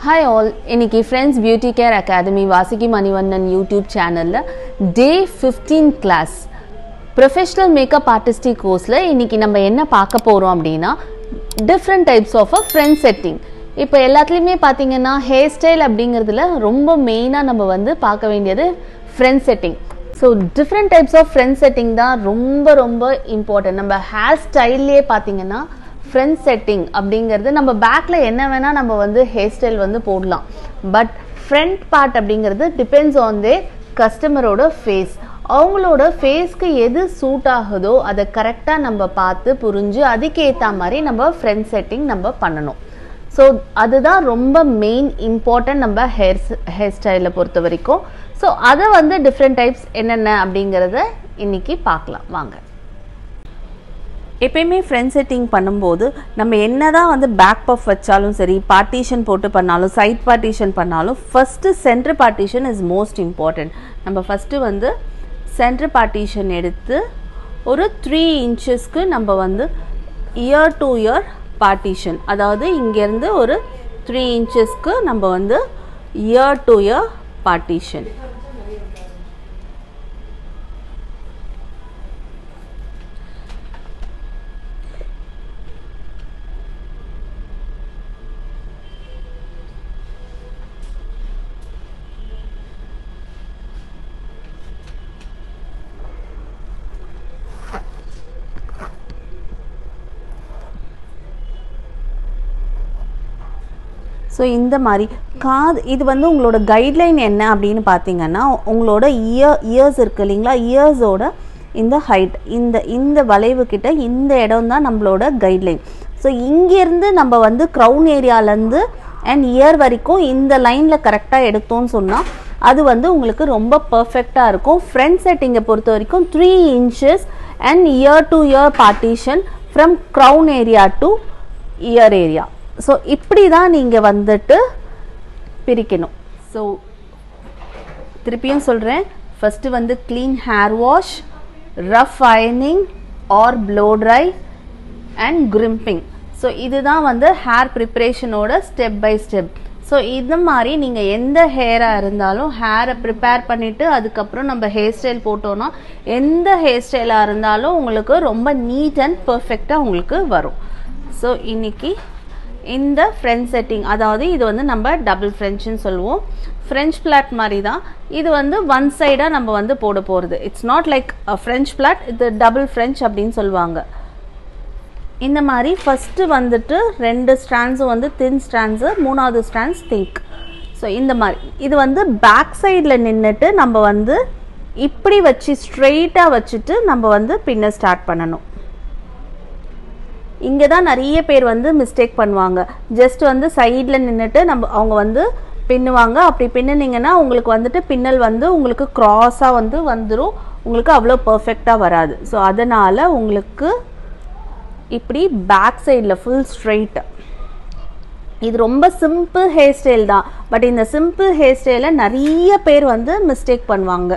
hi all இன்னைக்கு friends beauty care academy Vasuki Manivannan YouTube சேனலில் day fifteen class professional makeup artistic கோர்ஸில் இன்னைக்கு நம்ம என்ன பார்க்க போகிறோம் அப்படின்னா different types of uh friend setting இப்போ எல்லாத்துலேயுமே பார்த்தீங்கன்னா ஹேர் ஸ்டைல் அப்படிங்கிறதுல ரொம்ப மெயினாக நம்ம வந்து பார்க்க வேண்டியது friend setting so different types of friend setting தான் ரொம்ப ரொம்ப இம்பார்ட்டன்ட் நம்ம ஹேர் ஸ்டைல்லே பார்த்தீங்கன்னா ஃப்ரண்ட் செட்டிங் அப்படிங்கிறது நம்ம பேக்கில் என்ன வேணால் நம்ம வந்து ஹேர் ஸ்டைல் வந்து போடலாம் பட் ஃப்ரண்ட் பார்ட் அப்படிங்கிறது டிபெண்ட்ஸ் ஆன் தே கஸ்டமரோட ஃபேஸ் அவங்களோட ஃபேஸ்க்கு எது சூட் ஆகுதோ அதை கரெக்டாக நம்ம பார்த்து புரிஞ்சு அதுக்கேற்ற மாதிரி நம்ம ஃப்ரண்ட் செட்டிங் நம்ம பண்ணணும் ஸோ அதுதான் ரொம்ப மெயின் இம்பார்ட்டன்ட் நம்ம ஹேர் ஹேர் ஸ்டைலை பொறுத்த வரைக்கும் ஸோ அதை வந்து டிஃப்ரெண்ட் டைப்ஸ் என்னென்ன அப்படிங்கிறத இன்னைக்கு பார்க்கலாம் வாங்க எப்பயுமே ஃப்ரண்ட் செட்டிங் பண்ணும்போது நம்ம என்ன தான் வந்து பேக் பஃப் வச்சாலும் சரி பார்ட்டிஷன் போட்டு பண்ணாலும் சைட் பார்ட்டிஷன் பண்ணாலும் first centre partition is most important நம்ம ஃபஸ்ட்டு வந்து சென்ட்ரு பார்ட்டிஷன் எடுத்து ஒரு த்ரீ இன்ச்சஸ்க்கு நம்ம வந்து இயர் டு இயர் பார்ட்டிஷன் அதாவது இங்கேருந்து ஒரு த்ரீ இன்ச்சஸ்க்கு நம்ம வந்து ear to ear partition so இந்த மாதிரி காது இது வந்து உங்களோட கைட்லைன் என்ன அப்படின்னு பார்த்தீங்கன்னா உங்களோட இயர் இயர்ஸ் இருக்கு இல்லைங்களா இயர்ஸோட இந்த ஹைட் இந்த இந்த வளைவு கிட்ட இந்த இடம் தான் நம்மளோட கைட்லைன் ஸோ இங்கேருந்து நம்ம வந்து க்ரௌன் ஏரியாலேருந்து அண்ட் இயர் வரைக்கும் இந்த லைனில் கரெக்டாக எடுத்தோம்னு சொன்னால் அது வந்து உங்களுக்கு ரொம்ப பர்ஃபெக்டாக இருக்கும் ஃப்ரண்ட் செட்டிங்கை பொறுத்த வரைக்கும் three inches and ear to ear partition from crown area to ear area so இப்படி தான் நீங்கள் வந்துட்டு பிரிக்கணும் ஸோ திருப்பியும் சொல்கிறேன் ஃபஸ்ட்டு வந்து க்ளீன் ஹேர் வாஷ் ரஃப் அயனிங் or blow dry and crimping so இதுதான் வந்து ஹேர் ப்ரிப்ரேஷனோட ஸ்டெப் பை ஸ்டெப் ஸோ இந்த மாதிரி நீங்கள் எந்த ஹேராக இருந்தாலும் ஹேரை ப்ரிப்பேர் பண்ணிவிட்டு அதுக்கப்புறம் நம்ம ஹேர் ஸ்டைல் போட்டோன்னா எந்த ஹேர் ஸ்டைலாக இருந்தாலும் உங்களுக்கு ரொம்ப நீட் அண்ட் பர்ஃபெக்டாக உங்களுக்கு வரும் ஸோ இன்னைக்கு இந்த ஃப்ரெண்ட் செட்டிங் அதாவது இது வந்து நம்ம டபுள் ஃப்ரெஞ்சுன்னு சொல்லுவோம் ஃப்ரெஞ்ச் பிளாட் மாதிரி தான் இது வந்து ஒன் சைடாக நம்ம வந்து போட போகிறது it's not like French plait இது டபுள் ஃப்ரெஞ்ச் அப்படின்னு சொல்லுவாங்க இந்த மாதிரி ஃபஸ்ட்டு வந்துட்டு ரெண்டு ஸ்ட்ராண்ட்ஸும் வந்து தின் ஸ்ட்ராண்ட்ஸு மூணாவது ஸ்ட்ராண்ட்ஸ் திங்க் ஸோ இந்த மாதிரி இது வந்து பேக் சைடில் நின்றுட்டு நம்ம வந்து இப்படி வச்சு ஸ்ட்ரெயிட்டாக வச்சுட்டு நம்ம வந்து பின்ன ஸ்டார்ட் பண்ணணும் இங்கே தான் நிறைய பேர் வந்து மிஸ்டேக் பண்ணுவாங்க ஜஸ்ட் வந்து சைடில் நின்றுட்டு நம்ம அவங்க வந்து பின்னுவாங்க அப்படி பின்னுனீங்கன்னா உங்களுக்கு வந்துட்டு பின்னல் வந்து உங்களுக்கு க்ராஸாக வந்து வந்துடும் உங்களுக்கு அவ்வளோ பர்ஃபெக்டாக வராது ஸோ அதனால் உங்களுக்கு இப்படி பேக் சைடில் ஃபுல் ஸ்ட்ரெயிட் இது ரொம்ப சிம்பிள் ஹேர் ஸ்டைல் தான் பட் இந்த சிம்பிள் ஹேர் ஸ்டைலை நிறைய பேர் வந்து மிஸ்டேக் பண்ணுவாங்க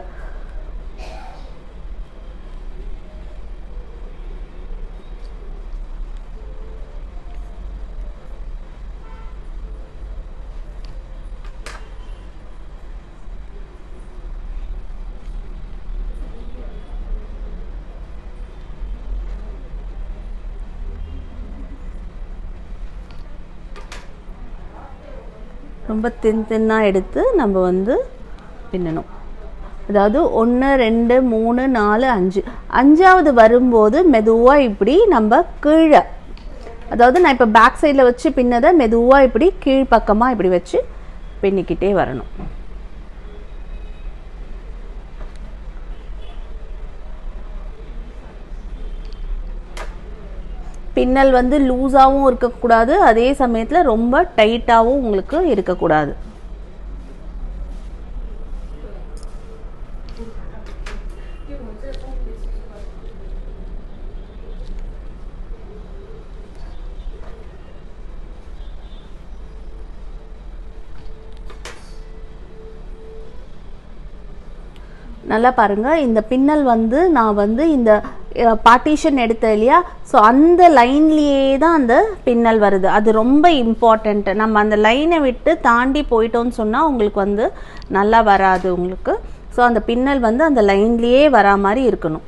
ரொம்ப தின் தின்னாக எடுத்து நம்ம வந்து பின்னணும் அதாவது ஒன்று ரெண்டு மூணு நாலு அஞ்சு அஞ்சாவது வரும்போது மெதுவாக இப்படி நம்ம கீழே அதாவது நான் இப்போ பேக் சைடில் வச்சு பின்னதை மெதுவாக இப்படி கீழ்ப்பக்கமாக இப்படி வச்சு பின்னிக்கிட்டே வரணும் பின்னல் வந்து லூஸாகவும் இருக்கக்கூடாது அதே சமயத்தில் ரொம்ப டைட்டாகவும் உங்களுக்கு இருக்கக்கூடாது நல்லா பாருங்கள் இந்த பின்னல் வந்து நான் வந்து இந்த பார்ட்டிஷன் எடுத்த இல்லையா ஸோ அந்த லைன்லேயே தான் அந்த பின்னல் வருது அது ரொம்ப இம்பார்ட்டண்ட் நம்ம அந்த லைனை விட்டு தாண்டி போயிட்டோம்னு சொன்னால் உங்களுக்கு வந்து நல்லா வராது உங்களுக்கு ஸோ அந்த பின்னல் வந்து அந்த லைன்லேயே வரா மாதிரி இருக்கணும்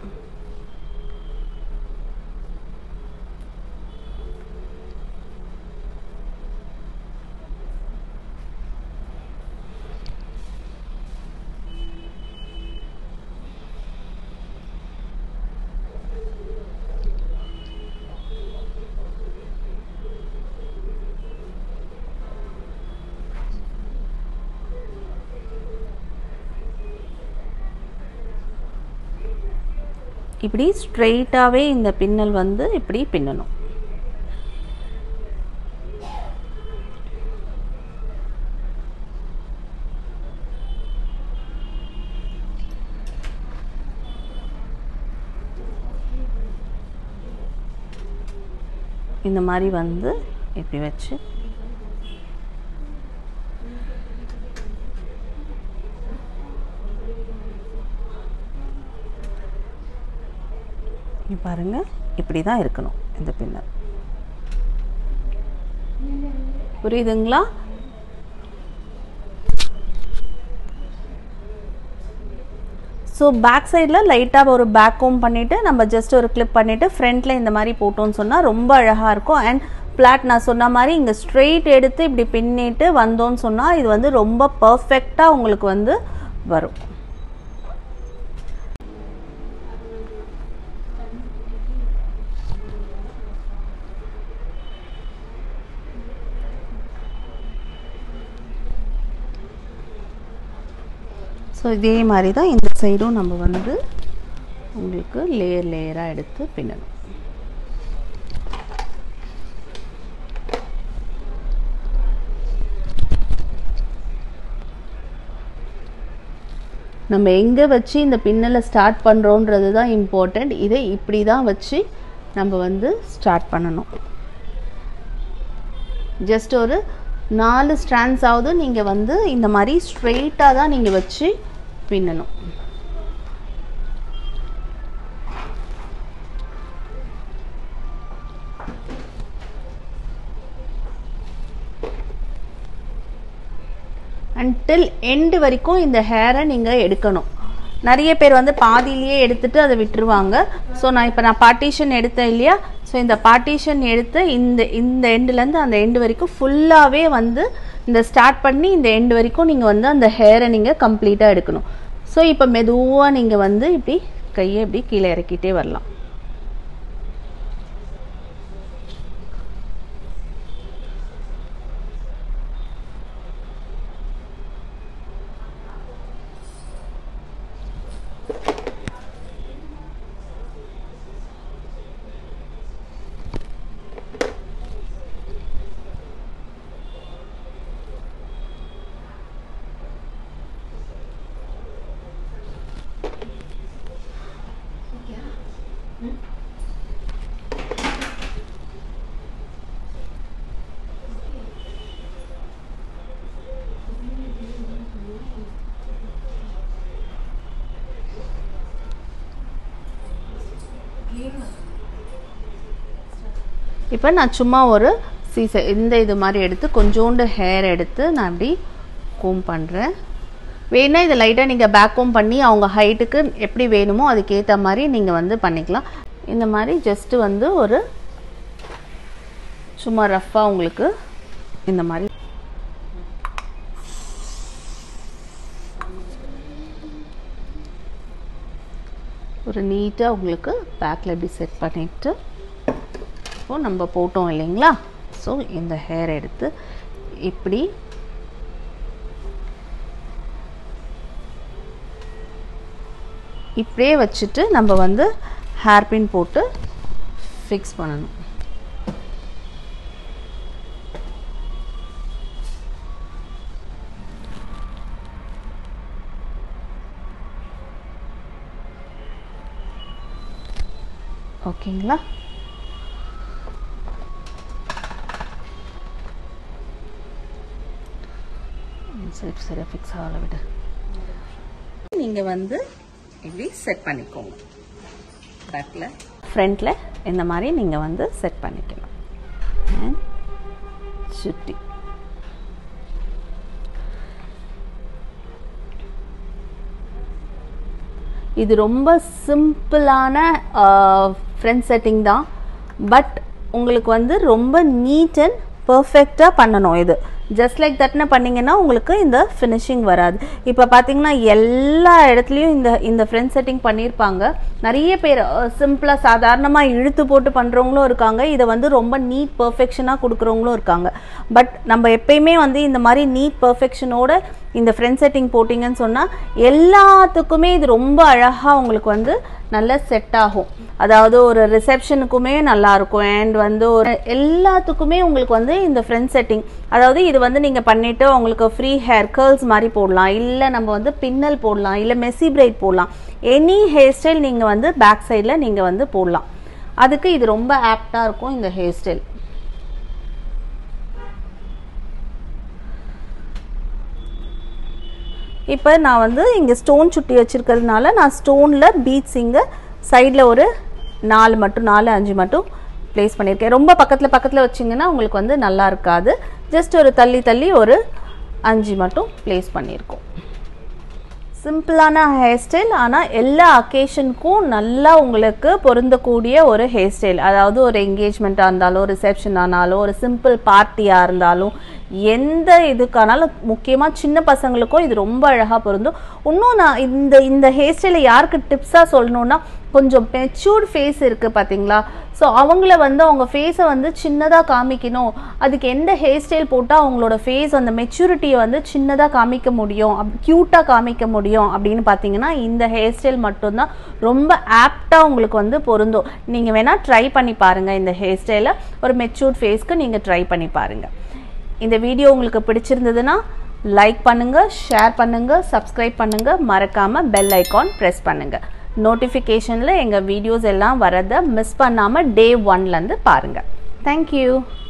இப்படி ஸ்ட்ரெயிட்டாகவே இந்த பின்னல் வந்து இப்படி பின்னணும் இந்த மாதிரி வந்து இப்படி வச்சு இங்க பாருங்க இப்படி தான் இருக்கணும் இந்த பின்னல் புரியுதுங்களா ஸோ பேக் சைடில் லைட்டாக ஒரு பேக் கோம் பண்ணிவிட்டு நம்ம ஜஸ்ட் ஒரு கிளிப் பண்ணிவிட்டு ஃப்ரண்ட்டில் இந்த மாதிரி போட்டோம்னு சொன்னால் ரொம்ப அழகாக இருக்கும் அண்ட் ஃப்ளாட் நான் சொன்ன மாதிரி இங்கே ஸ்ட்ரெயிட் எடுத்து இப்படி பின்னிட்டு வந்தோன்னு சொன்னால் இது வந்து ரொம்ப பர்ஃபெக்டாக உங்களுக்கு வந்து வரும் ஸோ இதே மாதிரி தான் இந்த சைடும் நம்ம வந்து உங்களுக்கு லேயர் லேயராக எடுத்து பின்னணும் நம்ம எங்கே வச்சு இந்த பின்னலை ஸ்டார்ட் பண்ணுறோன்றது தான் இம்பார்ட்டண்ட் இதை இப்படி தான் வச்சு நம்ம வந்து ஸ்டார்ட் பண்ணணும் ஜஸ்ட் ஒரு நாலு ஸ்ட்ராண்ட்ஸ் ஆகுது நீங்கள் வந்து இந்த மாதிரி ஸ்ட்ரெயிட்டாக தான் நீங்கள் வச்சு பின்னணும் அன்டில் எண்டு வரைக்கும் இந்த ஹேரை நீங்கள் எடுக்கணும் நிறைய பேர் வந்து பாதியிலேயே எடுத்துட்டு அதை விட்டுருவாங்க ஸோ நான் இப்போ நான் பார்ட்டிஷன் எடுத்தேன் இல்லையா ஸோ இந்த பார்ட்டிஷன் எடுத்து இந்த இந்த எண்டுலேருந்து அந்த எண்டு வரைக்கும் ஃபுல்லாகவே வந்து இந்த ஸ்டார்ட் பண்ணி இந்த எண்டு வரைக்கும் நீங்கள் வந்து அந்த ஹேரை நீங்கள் கம்ப்ளீட்டாக எடுக்கணும் ஸோ இப்போ மெதுவாக நீங்கள் வந்து இப்படி கையை இப்படி கீழே இறக்கிட்டே வரலாம் இப்போ நான் சும்மா ஒரு சீச இந்த இது மாதிரி எடுத்து கொஞ்சோண்டு ஹேர் எடுத்து நான் அப்படி கோம் பண்ணுறேன் வேணா இதை லைட்டாக நீங்கள் பேக் கோம் பண்ணி அவங்க ஹைட்டுக்கு எப்படி வேணுமோ அதுக்கேற்ற மாதிரி நீங்கள் வந்து பண்ணிக்கலாம் இந்த மாதிரி ஜஸ்ட்டு வந்து ஒரு சும்மா ரஃப்பாக உங்களுக்கு இந்த மாதிரி ஒரு நீட்டாக உங்களுக்கு பேக்கில் இப்படி செட் பண்ணிவிட்டு இப்போ நம்ம போட்டோம் இல்லைங்களா ஸோ இந்த ஹேர் எடுத்து இப்படி இப்படியே வச்சுட்டு நம்ம வந்து ஹேர் பின் போட்டு ஃபிக்ஸ் பண்ணணும் ஓகேங்களா சரி சரியா ஃபிக்ஸ் ஆகல விடு நீங்கள் வந்து இப்படி செட் பண்ணிக்கோங்க பேக்கில் ஃப்ரண்ட்டில் இந்த மாதிரி நீங்கள் வந்து செட் பண்ணிக்கலாம் And சுட்டி இது ரொம்ப சிம்பிளான ஃப்ரண்ட் செட்டிங் தான் பட் உங்களுக்கு வந்து ரொம்ப நீட் அண்ட் பர்ஃபெக்டாக பண்ணணும் இது ஜஸ்ட் லைக் தட்னு பண்ணிங்கன்னா உங்களுக்கு இந்த ஃபினிஷிங் வராது இப்போ பார்த்தீங்கன்னா எல்லா இடத்துலையும் இந்த இந்த ஃப்ரண்ட் செட்டிங் பண்ணியிருப்பாங்க நிறைய பேர் சிம்பிளாக சாதாரணமாக இழுத்து போட்டு பண்ணுறவங்களும் இருக்காங்க இதை வந்து ரொம்ப நீட் பர்ஃபெக்ஷனாக கொடுக்குறவங்களும் இருக்காங்க பட் நம்ம எப்பயுமே வந்து இந்த மாதிரி நீட் பர்ஃபெக்ஷனோட இந்த ஃப்ரண்ட் செட்டிங் போட்டிங்கன்னு சொன்னால் எல்லாத்துக்குமே இது ரொம்ப அழகாக உங்களுக்கு வந்து நல்ல செட் ஆகும் அதாவது ஒரு ரிசப்ஷனுக்குமே நல்லா இருக்கும் அண்ட் வந்து ஒரு எல்லாத்துக்குமே உங்களுக்கு வந்து இந்த ஃப்ரண்ட் செட்டிங் அதாவது இது வந்து நீங்கள் பண்ணிவிட்டு உங்களுக்கு ஃப்ரீ ஹேர் கேர்ள்ஸ் மாதிரி போடலாம் இல்லை நம்ம வந்து பின்னல் போடலாம் இல்லை மெஸ்ஸி பிரைட் போடலாம் எனி ஹேர் ஸ்டைல் நீங்கள் வந்து பேக் சைடில் நீங்கள் வந்து போடலாம் அதுக்கு இது ரொம்ப ஆப்டாக இருக்கும் இந்த ஹேர் ஸ்டைல் இப்போ நான் வந்து இங்கே ஸ்டோன் சுட்டி வச்சுருக்கிறதுனால நான் ஸ்டோனில் பீட்ஸ் இங்கே சைடில் ஒரு நாலு மட்டும் நாலு அஞ்சு மட்டும் ப்ளேஸ் பண்ணியிருக்கேன் ரொம்ப பக்கத்தில் பக்கத்தில் வச்சிங்கன்னா உங்களுக்கு வந்து நல்லா இருக்காது ஜஸ்ட் ஒரு தள்ளி தள்ளி ஒரு அஞ்சு மட்டும் ப்ளேஸ் பண்ணியிருக்கோம் சிம்பிளான ஹேர் ஸ்டைல் ஆனால் எல்லா அக்கேஷனுக்கும் நல்லா உங்களுக்கு பொருந்தக்கூடிய ஒரு ஹேர் ஸ்டைல் அதாவது ஒரு என்கேஜ்மெண்ட்டாக இருந்தாலும் ரிசப்ஷன் ஆனாலும் ஒரு சிம்பிள் பார்ட்டியாக இருந்தாலும் எந்த இதுக்கானாலும் முக்கியமாக சின்ன பசங்களுக்கும் இது ரொம்ப அழகாக பொருந்தும் இன்னும் நான் இந்த இந்த ஹேர் ஸ்டைலை யாருக்கு டிப்ஸாக சொல்லணுன்னா கொஞ்சம் மெச்சூர்ட் ஃபேஸ் இருக்குது பார்த்தீங்களா ஸோ அவங்கள வந்து அவங்க ஃபேஸை வந்து சின்னதாக காமிக்கணும் அதுக்கு எந்த ஹேர் ஸ்டைல் போட்டால் அவங்களோட ஃபேஸ் அந்த மெச்சூரிட்டியை வந்து சின்னதாக காமிக்க முடியும் அப் க்யூட்டாக காமிக்க முடியும் அப்படின்னு பார்த்தீங்கன்னா இந்த ஹேர் ஸ்டைல் மட்டும்தான் ரொம்ப ஆப்டாக உங்களுக்கு வந்து பொருந்தும் நீங்கள் வேணால் ட்ரை பண்ணி பாருங்கள் இந்த ஹேர் ஸ்டைலை ஒரு மெச்சூர்ட் ஃபேஸ்க்கு நீங்கள் ட்ரை பண்ணி பாருங்கள் இந்த வீடியோ உங்களுக்கு பிடிச்சிருந்ததுன்னா லைக் பண்ணுங்கள் ஷேர் பண்ணுங்கள் சப்ஸ்கிரைப் பண்ணுங்கள் மறக்காமல் பெல் ஐக்கான் ப்ரெஸ் பண்ணுங்கள் நோட்டிஃபிகேஷனில் எங்கள் வீடியோஸ் எல்லாம் வரதை மிஸ் பண்ணாமல் டே ஒன்லேருந்து பாருங்கள் தேங்க்யூ